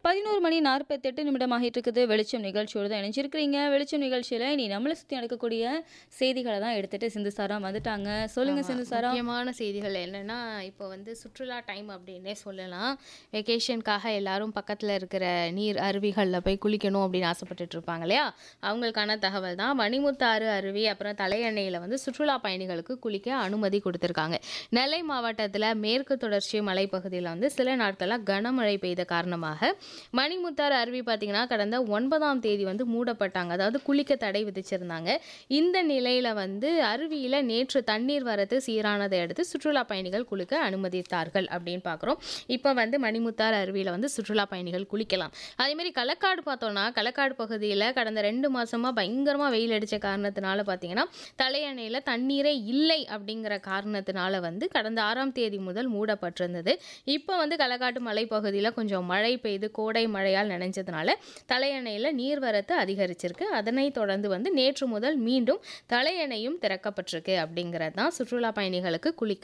பதினோரு மணி நாற்பத்தெட்டு நிமிடம் ஆகிட்டு இருக்குது வெளிச்சம் நிகழ்ச்சியோடு தான் இணைஞ்சிருக்கிறீங்க வெளிச்சம் நிகழ்ச்சியில் இனி நம்மளை சுற்றி நடக்கக்கூடிய செய்திகளை தான் எடுத்துட்டு சிந்து சாரா வந்துட்டாங்க சொல்லுங்க ஆமா. சிந்து சாரா முக்கியமான செய்திகள் என்னன்னா இப்போ வந்து சுற்றுலா டைம் அப்படின்னே சொல்லலாம் வெக்கேஷனுக்காக எல்லாரும் பக்கத்தில் இருக்கிற நீர் அருவிகளில் போய் குளிக்கணும் அப்படின்னு ஆசைப்பட்டுட்டு இருப்பாங்க இல்லையா அவங்களுக்கான தகவல் தான் மணிமுத்தாறு அருவி அப்புறம் தலையணையில் வந்து சுற்றுலா பயணிகளுக்கு குளிக்க அனுமதி கொடுத்துருக்காங்க நெல்லை மாவட்டத்தில் மேற்கு தொடர்ச்சி மலைப்பகுதியில் வந்து சில நாட்களாக கனமழை பெய்த காரணமாக மணிமுத்தாறு அருவி பார்த்தீங்கன்னா கடந்த ஒன்பதாம் தேதி வந்து மூடப்பட்டாங்க அதாவது குளிக்க தடை விதிச்சிருந்தாங்க இந்த நிலையில வந்து அருவியில நேற்று தண்ணீர் வரத்து சீரானதை அடுத்து சுற்றுலா பயணிகள் குளிக்க அனுமதித்தார்கள் அப்படின்னு பார்க்குறோம் இப்போ வந்து மணிமுத்தாறு அருவியில வந்து சுற்றுலா பயணிகள் குளிக்கலாம் அதே மாதிரி களக்காடு பார்த்தோம்னா களக்காடு பகுதியில் கடந்த ரெண்டு மாசமா பயங்கரமா வெயில் அடிச்ச காரணத்தினால பார்த்தீங்கன்னா தலையணையில தண்ணீரே இல்லை அப்படிங்கிற காரணத்தினால வந்து கடந்த ஆறாம் தேதி முதல் மூடப்பட்டிருந்தது இப்போ வந்து களக்காட்டு மலைப்பகுதியில் கொஞ்சம் மழை பெய்து கோடை மழையால் நனைஞ்சதுனால தலையணையில் நீர்வரத்து அதிகரிச்சிருக்கு அதனைத் தொடர்ந்து வந்து நேற்று முதல் மீண்டும் தலையணையும் திறக்கப்பட்டிருக்கு அப்படிங்கிறது தான் சுற்றுலா பயணிகளுக்கு குளிக்க